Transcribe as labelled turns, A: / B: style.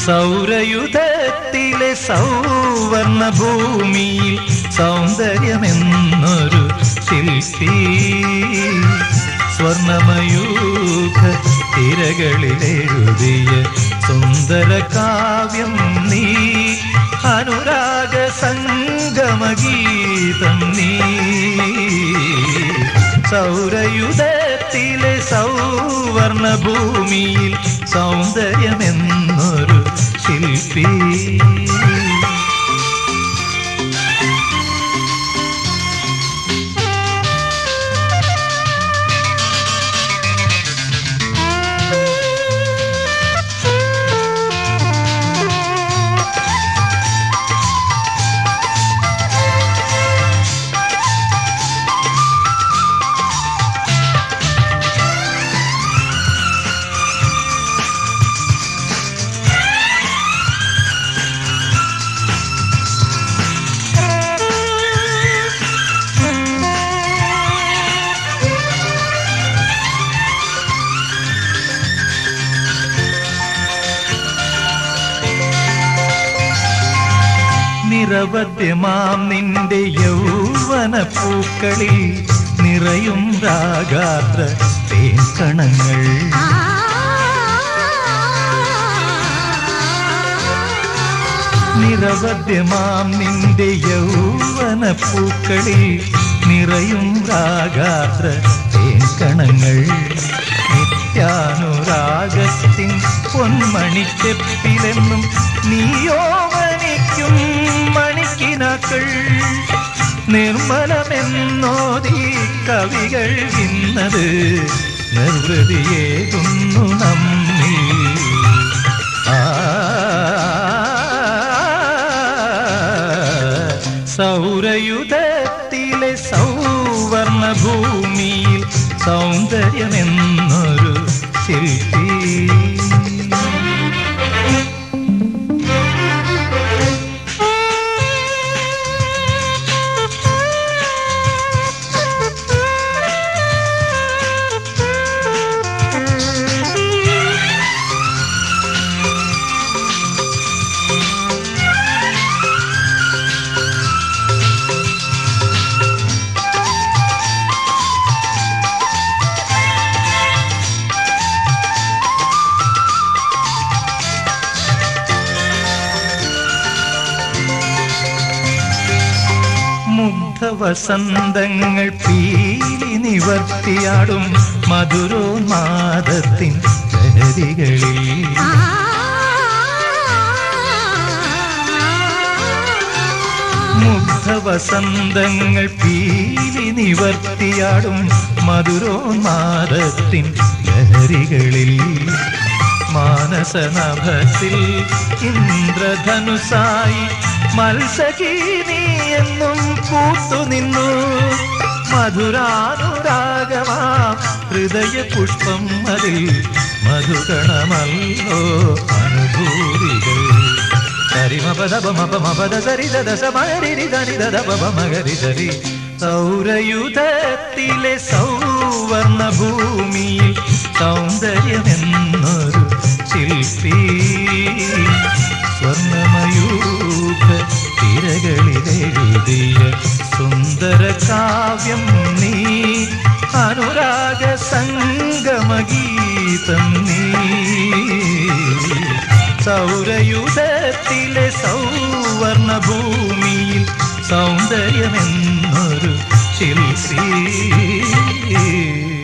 A: സൗരയുധത്തിലെ സൗവർണ ഭൂമിയിൽ സൗന്ദര്യമെന്നൊരു ശില്പി സ്വർണമയൂഖ തിരകളിലെഴുതിയ സുന്ദര കാവ്യം നീ അനുരാഗ സംഗമഗീതം നീ സൗരയുധത്തിലെ സൗവർണ ഭൂമിയിൽ സൗന്ദര്യമെന്നൊരു ശില്പി നിരവധ്യമാം നിന്റെ യൗവന പൂക്കളിൽ നിറയും രാഗാത്ര തേൻകണങ്ങൾ നിരവധ്യമാം നിന്റെ യൗവന പൂക്കളിൽ നിറയും രാഗാത്ര തേൻകണങ്ങൾ നിത്യാനുരാഗത്തിൻ പൊന്മണിച്ചെപ്പിലെന്നും നീയോവനിക്കും മണിക്കിനാക്കൾ നിർമ്മലമെന്നോതി കവികൾ ഇന്നത് നിർവൃതിയേകുന്നു നമ്മിൽ ആ സൗരയുധത്തിലെ സൗവർണ ഭൂമിയിൽ സൗന്ദര്യമെന്നൊരു ശില്പി മുഗ്ധവസന്തങ്ങൾ പീലി നിവർത്തിയാടും മധുരോന്മാദത്തിൻ ലഹരികളിൽ മുഗ്ധവസന്തങ്ങൾ പീലി നിവർത്തിയാടും മധുരോന്മാദത്തിൻ ലഹരികളിൽ മാനസനഭത്തിൽ ഇന്ദ്രധനുസായി മത്സകീനി എന്നും പൂത്തുനിന്നു മധുരാനുരാഗമാ ഹൃദയ പുഷ്പം അതിൽ മധുകണമല്ലോ അനുഭൂതികൾ സരിമപദപമപമപദസരിദസമരിദനിദപമഗരിദരി സൗരയുധത്തിലെ സൗവർണ ഭൂമിയിൽ സൗന്ദര്യമെന്നൊരു ശില്പി സ്വർണമയൂഖ തിരകളിലെഴുതിയ സുന്ദര കാവ്യം നീ അനുരാഗ സംഗമഗീതം നീ സൗരയുധത്തിലെ സൗവർണ ഭൂമിയിൽ സൗന്ദര്യമെന്നൊരു ശില്പി